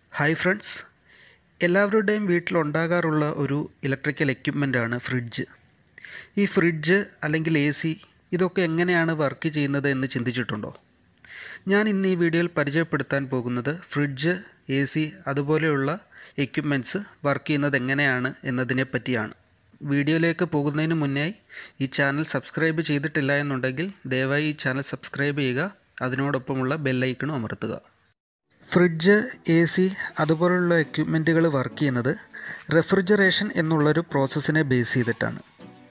hi friends എല്ലാവരുടെയും വീട്ടിലുണ്ടാകാറുള്ള ഒരു ഇലക്ട്രിക്കൽ എക്യുപ്മെൻ്റാണ് ഫ്രിഡ്ജ് ഈ ഫ്രിഡ്ജ് അല്ലെങ്കിൽ എ സി ഇതൊക്കെ എങ്ങനെയാണ് വർക്ക് ചെയ്യുന്നത് എന്ന് ചിന്തിച്ചിട്ടുണ്ടോ ഞാൻ ഇന്ന് ഈ വീഡിയോയിൽ പരിചയപ്പെടുത്താൻ പോകുന്നത് ഫ്രിഡ്ജ് എ സി അതുപോലെയുള്ള എക്യുപ്മെൻറ്റ്സ് വർക്ക് ചെയ്യുന്നത് എങ്ങനെയാണ് എന്നതിനെ പറ്റിയാണ് വീഡിയോയിലേക്ക് പോകുന്നതിന് മുന്നേ ഈ ചാനൽ സബ്സ്ക്രൈബ് ചെയ്തിട്ടില്ല എന്നുണ്ടെങ്കിൽ ദയവായി ഈ ചാനൽ സബ്സ്ക്രൈബ് ചെയ്യുക അതിനോടൊപ്പമുള്ള ബെല്ലൈക്കണും അമർത്തുക ഫ്രിഡ്ജ് എ സി അതുപോലുള്ള എക്യുപ്മെൻറ്റുകൾ വർക്ക് ചെയ്യുന്നത് റെഫ്രിജറേഷൻ എന്നുള്ളൊരു പ്രോസസ്സിനെ ബേസ് ചെയ്തിട്ടാണ്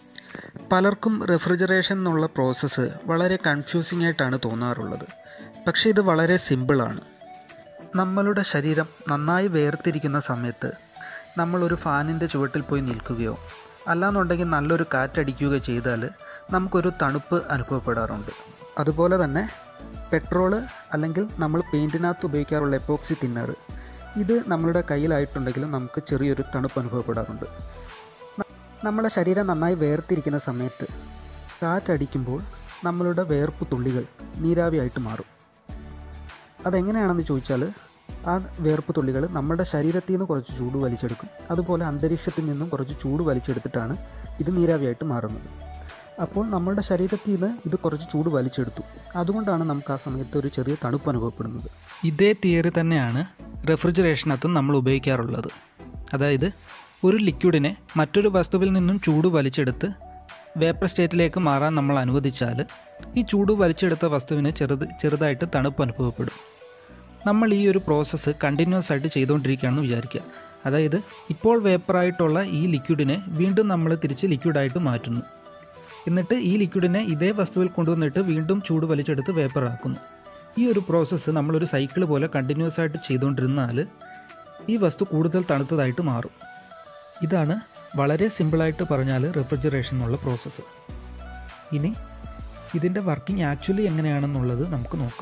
പലർക്കും റെഫ്രിജറേഷൻ എന്നുള്ള പ്രോസസ്സ് വളരെ കൺഫ്യൂസിംഗ് ആയിട്ടാണ് തോന്നാറുള്ളത് പക്ഷേ ഇത് വളരെ സിമ്പിളാണ് നമ്മളുടെ ശരീരം നന്നായി വേർതിരിക്കുന്ന സമയത്ത് നമ്മളൊരു ഫാനിൻ്റെ ചുവട്ടിൽ പോയി നിൽക്കുകയോ അല്ലാന്നുണ്ടെങ്കിൽ നല്ലൊരു കാറ്റടിക്കുകയോ ചെയ്താൽ നമുക്കൊരു തണുപ്പ് അനുഭവപ്പെടാറുണ്ട് അതുപോലെ തന്നെ പെട്രോള് അല്ലെങ്കിൽ നമ്മൾ പെയിൻറ്റിനകത്ത് ഉപയോഗിക്കാറുള്ള എപ്പോക്സി തിന്നർ ഇത് നമ്മളുടെ കയ്യിലായിട്ടുണ്ടെങ്കിലും നമുക്ക് ചെറിയൊരു തണുപ്പ് അനുഭവപ്പെടാറുണ്ട് ന- നമ്മുടെ ശരീരം നന്നായി വേർതിരിക്കുന്ന സമയത്ത് കാറ്റടിക്കുമ്പോൾ നമ്മളുടെ വേർപ്പ് തുള്ളികൾ നീരാവിയായിട്ട് മാറും അതെങ്ങനെയാണെന്ന് ചോദിച്ചാൽ ആ വേർപ്പ് തുള്ളികൾ നമ്മുടെ ശരീരത്തിൽ നിന്ന് കുറച്ച് ചൂട് വലിച്ചെടുക്കും അതുപോലെ അന്തരീക്ഷത്തിൽ നിന്നും കുറച്ച് ചൂട് വലിച്ചെടുത്തിട്ടാണ് ഇത് നീരാവിയായിട്ട് മാറുന്നത് അപ്പോൾ നമ്മുടെ ശരീരത്തിൽ നിന്ന് ഇത് കുറച്ച് ചൂട് വലിച്ചെടുത്തു അതുകൊണ്ടാണ് നമുക്ക് ആ സമയത്ത് ഒരു ചെറിയ തണുപ്പ് അനുഭവപ്പെടുന്നത് ഇതേ തിയറി തന്നെയാണ് റെഫ്രിജറേഷനകത്തും നമ്മൾ ഉപയോഗിക്കാറുള്ളത് അതായത് ഒരു ലിക്വിഡിനെ മറ്റൊരു വസ്തുവിൽ നിന്നും ചൂട് വലിച്ചെടുത്ത് വേപ്പർ സ്റ്റേറ്റിലേക്ക് മാറാൻ നമ്മൾ അനുവദിച്ചാൽ ഈ ചൂട് വലിച്ചെടുത്ത വസ്തുവിന് ചെറുത് ചെറുതായിട്ട് തണുപ്പ് അനുഭവപ്പെടും നമ്മൾ ഈ ഒരു പ്രോസസ്സ് കണ്ടിന്യൂസ് ആയിട്ട് ചെയ്തുകൊണ്ടിരിക്കുകയാണെന്ന് വിചാരിക്കുക അതായത് ഇപ്പോൾ വേപ്പറായിട്ടുള്ള ഈ ലിക്വിഡിനെ വീണ്ടും നമ്മൾ തിരിച്ച് ലിക്വിഡായിട്ട് മാറ്റുന്നു എന്നിട്ട് ഈ ലിക്വിഡിനെ ഇതേ വസ്തുവിൽ കൊണ്ടുവന്നിട്ട് വീണ്ടും ചൂട് വലിച്ചെടുത്ത് വേപ്പറാക്കുന്നു ഈ ഒരു പ്രോസസ്സ് നമ്മളൊരു സൈക്കിൾ പോലെ കണ്ടിന്യൂസ് ആയിട്ട് ചെയ്തുകൊണ്ടിരുന്നാൽ ഈ വസ്തു കൂടുതൽ തണുത്തതായിട്ട് മാറും ഇതാണ് വളരെ സിമ്പിളായിട്ട് പറഞ്ഞാൽ റെഫ്രിജറേഷൻ എന്നുള്ള പ്രോസസ്സ് ഇനി ഇതിൻ്റെ വർക്കിംഗ് ആക്ച്വലി എങ്ങനെയാണെന്നുള്ളത് നമുക്ക് നോക്കാം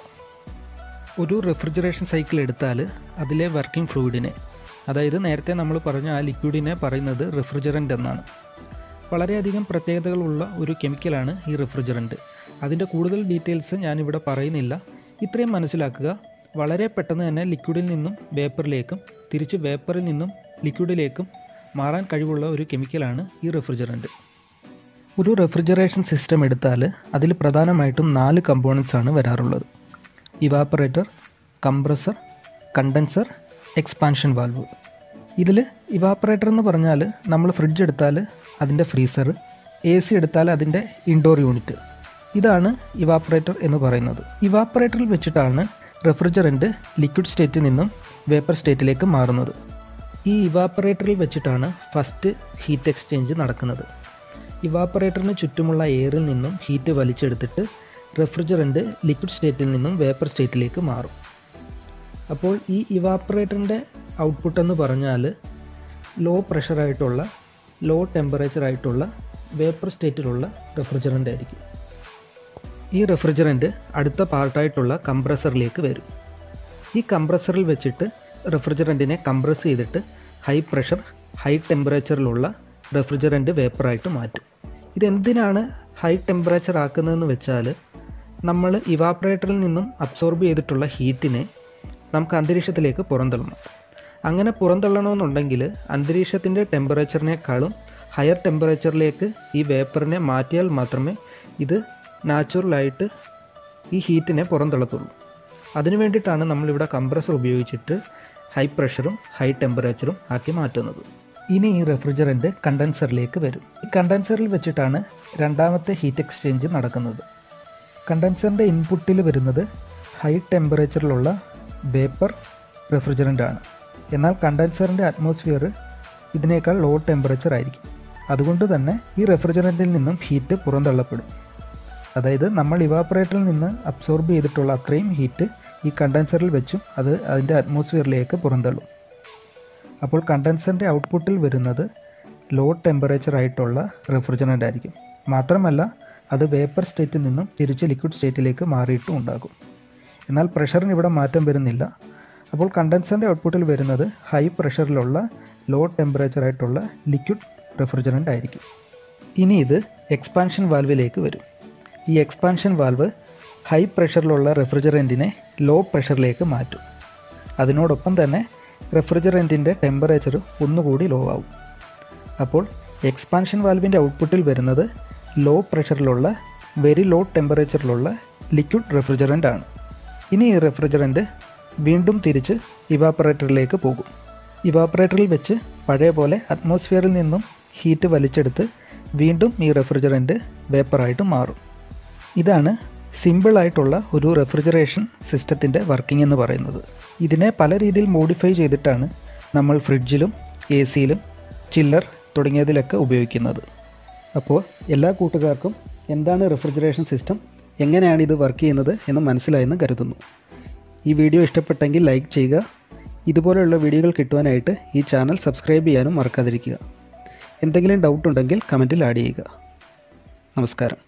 ഒരു റെഫ്രിജറേഷൻ സൈക്കിൾ എടുത്താൽ അതിലെ വർക്കിംഗ് ഫ്ലൂയിഡിനെ അതായത് നേരത്തെ നമ്മൾ പറഞ്ഞ ആ ലിക്വിഡിനെ പറയുന്നത് റെഫ്രിജറൻ്റ് എന്നാണ് വളരെയധികം പ്രത്യേകതകളുള്ള ഒരു കെമിക്കലാണ് ഈ റെഫ്രിജറൻറ്റ് അതിൻ്റെ കൂടുതൽ ഡീറ്റെയിൽസ് ഞാനിവിടെ പറയുന്നില്ല ഇത്രയും മനസ്സിലാക്കുക വളരെ പെട്ടെന്ന് തന്നെ ലിക്വിഡിൽ നിന്നും വേപ്പറിലേക്കും തിരിച്ച് വേപ്പറിൽ നിന്നും ലിക്വിഡിലേക്കും മാറാൻ കഴിവുള്ള ഒരു കെമിക്കലാണ് ഈ റെഫ്രിജറൻറ്റ് ഒരു റെഫ്രിജറേഷൻ സിസ്റ്റം എടുത്താൽ അതിൽ പ്രധാനമായിട്ടും നാല് കമ്പോണൻസ് ആണ് വരാറുള്ളത് evaporator compressor condenser expansion valve ഇതിൽ ഇവാപ്പറേറ്റർ എന്ന് പറഞ്ഞാൽ നമ്മൾ ഫ്രിഡ്ജ് എടുത്താൽ അതിൻ്റെ ഫ്രീസർ എ സി എടുത്താൽ അതിൻ്റെ ഇൻഡോർ യൂണിറ്റ് ഇതാണ് ഇവാപ്പറേറ്റർ എന്ന് പറയുന്നത് ഇവാപ്പറേറ്ററിൽ വെച്ചിട്ടാണ് റെഫ്രിജറൻറ്റ് ലിക്വിഡ് സ്റ്റേറ്റിൽ നിന്നും വേപ്പർ സ്റ്റേറ്റിലേക്ക് മാറുന്നത് ഈ ഇവാപ്പറേറ്ററിൽ വെച്ചിട്ടാണ് ഫസ്റ്റ് ഹീറ്റ് എക്സ്ചേഞ്ച് നടക്കുന്നത് ഇവാപ്പറേറ്ററിന് ചുറ്റുമുള്ള എയറിൽ നിന്നും ഹീറ്റ് വലിച്ചെടുത്തിട്ട് റെഫ്രിജറൻറ്റ് ലിക്വിഡ് സ്റ്റേറ്റിൽ നിന്നും വേപ്പർ സ്റ്റേറ്റിലേക്ക് മാറും അപ്പോൾ ഈ ഇവാപ്പറേറ്ററിൻ്റെ ഔട്ട്പുട്ട് എന്ന് പറഞ്ഞാൽ ലോ പ്രഷറായിട്ടുള്ള ലോ ടെമ്പറേച്ചർ ആയിട്ടുള്ള വേപ്പർ സ്റ്റേറ്റിലുള്ള റെഫ്രിജറൻ്റ് ആയിരിക്കും ഈ റെഫ്രിജറൻറ്റ് അടുത്ത പാർട്ടായിട്ടുള്ള കംപ്രസറിലേക്ക് വരും ഈ കംപ്രസറിൽ വെച്ചിട്ട് റെഫ്രിജറൻറ്റിനെ കംപ്രസ് ചെയ്തിട്ട് ഹൈ പ്രഷർ ഹൈ ടെമ്പറേച്ചറിലുള്ള റെഫ്രിജറൻറ്റ് വേപ്പറായിട്ട് മാറ്റും ഇതെന്തിനാണ് ഹൈ ടെമ്പറേച്ചർ ആക്കുന്നതെന്ന് വെച്ചാൽ നമ്മൾ ഇവാപ്പറേറ്ററിൽ നിന്നും അബ്സോർബ് ചെയ്തിട്ടുള്ള ഹീറ്റിനെ നമുക്ക് അന്തരീക്ഷത്തിലേക്ക് പുറന്തള്ളണം അങ്ങനെ പുറന്തള്ളണമെന്നുണ്ടെങ്കിൽ അന്തരീക്ഷത്തിൻ്റെ ടെമ്പറേച്ചറിനേക്കാളും ഹയർ ടെമ്പറേച്ചറിലേക്ക് ഈ വേപ്പറിനെ മാറ്റിയാൽ മാത്രമേ ഇത് നാച്ചുറലായിട്ട് ഈ ഹീറ്റിനെ പുറന്തള്ളത്തുള്ളൂ അതിനു വേണ്ടിയിട്ടാണ് നമ്മളിവിടെ കംപ്രസർ ഉപയോഗിച്ചിട്ട് ഹൈ പ്രഷറും ഹൈ ടെമ്പറേച്ചറും ആക്കി മാറ്റുന്നത് ഇനി ഈ റെഫ്രിജറൻറ്റ് കണ്ടൻസറിലേക്ക് വരും ഈ കണ്ടൻസറിൽ വെച്ചിട്ടാണ് രണ്ടാമത്തെ ഹീറ്റ് എക്സ്ചേഞ്ച് നടക്കുന്നത് കണ്ടൻസറിൻ്റെ ഇൻപുട്ടിൽ വരുന്നത് ഹൈ ടെമ്പറേച്ചറിലുള്ള വേപ്പർ റെഫ്രിജറൻ്റ് ആണ് എന്നാൽ കണ്ടൻസറിൻ്റെ അറ്റ്മോസ്ഫിയർ ഇതിനേക്കാൾ ലോ ടെമ്പറേച്ചർ ആയിരിക്കും അതുകൊണ്ട് തന്നെ ഈ റെഫ്രിജറൻറ്റിൽ നിന്നും ഹീറ്റ് പുറന്തള്ളപ്പെടും അതായത് നമ്മൾ ഇവാപ്പറേറ്ററിൽ നിന്ന് അബ്സോർബ് ചെയ്തിട്ടുള്ള അത്രയും ഹീറ്റ് ഈ കണ്ടൻസറിൽ വെച്ചും അത് അതിൻ്റെ അറ്റ്മോസ്ഫിയറിലേക്ക് പുറന്തള്ളും അപ്പോൾ കണ്ടൻസറിൻ്റെ ഔട്ട്പുട്ടിൽ വരുന്നത് ലോ ടെമ്പറേച്ചർ ആയിട്ടുള്ള റെഫ്രിജറൻ്റ് ആയിരിക്കും മാത്രമല്ല അത് വേപ്പർ സ്റ്റേറ്റിൽ നിന്നും തിരിച്ച് ലിക്വിഡ് സ്റ്റേറ്റിലേക്ക് മാറിയിട്ടും ഉണ്ടാകും എന്നാൽ പ്രഷറിന് ഇവിടെ മാറ്റം വരുന്നില്ല അപ്പോൾ കണ്ടൻസറിൻ്റെ ഔട്ട്പുട്ടിൽ വരുന്നത് ഹൈ പ്രഷറിലുള്ള ലോ ടെമ്പറേച്ചർ ആയിട്ടുള്ള ലിക്വിഡ് റെഫ്രിജറൻ്റ് ആയിരിക്കും ഇനി ഇത് എക്സ്പാൻഷൻ വാൽവിലേക്ക് വരും ഈ എക്സ്പാൻഷൻ വാൽവ് ഹൈ പ്രഷറിലുള്ള റെഫ്രിജറൻറ്റിനെ ലോ പ്രഷറിലേക്ക് മാറ്റും അതിനോടൊപ്പം തന്നെ റെഫ്രിജറൻറ്റിൻ്റെ ടെമ്പറേച്ചർ ഒന്നുകൂടി ലോ ആവും അപ്പോൾ എക്സ്പാൻഷൻ വാൽവിൻ്റെ ഔട്ട്പുട്ടിൽ വരുന്നത് ലോ പ്രഷറിലുള്ള വെരി ലോ ടെമ്പറേച്ചറിലുള്ള ലിക്വിഡ് റെഫ്രിജറൻ്റ് ആണ് ഇനി ഈ റെഫ്രിജറൻറ്റ് വീണ്ടും തിരിച്ച് ഇവാപ്പറേറ്ററിലേക്ക് പോകും ഇവാപ്പറേറ്ററിൽ വെച്ച് പഴയ പോലെ അറ്റ്മോസ്ഫിയറിൽ നിന്നും ഹീറ്റ് വലിച്ചെടുത്ത് വീണ്ടും ഈ റെഫ്രിജറൻറ്റ് വേപ്പറായിട്ട് മാറും ഇതാണ് സിമ്പിളായിട്ടുള്ള ഒരു റെഫ്രിജറേഷൻ സിസ്റ്റത്തിൻ്റെ വർക്കിംഗ് എന്ന് പറയുന്നത് ഇതിനെ പല രീതിയിൽ മോഡിഫൈ ചെയ്തിട്ടാണ് നമ്മൾ ഫ്രിഡ്ജിലും എ സിയിലും ചില്ലർ തുടങ്ങിയതിലൊക്കെ ഉപയോഗിക്കുന്നത് അപ്പോൾ എല്ലാ കൂട്ടുകാർക്കും എന്താണ് റെഫ്രിജറേഷൻ സിസ്റ്റം എങ്ങനെയാണ് ഇത് വർക്ക് ചെയ്യുന്നത് എന്ന് മനസ്സിലായെന്ന് കരുതുന്നു ഈ വീഡിയോ ഇഷ്ടപ്പെട്ടെങ്കിൽ ലൈക്ക് ചെയ്യുക ഇതുപോലെയുള്ള വീഡിയോകൾ കിട്ടുവാനായിട്ട് ഈ ചാനൽ സബ്സ്ക്രൈബ് ചെയ്യാനും മറക്കാതിരിക്കുക എന്തെങ്കിലും ഡൗട്ട് ഉണ്ടെങ്കിൽ കമൻറ്റിൽ ആഡ് ചെയ്യുക നമസ്കാരം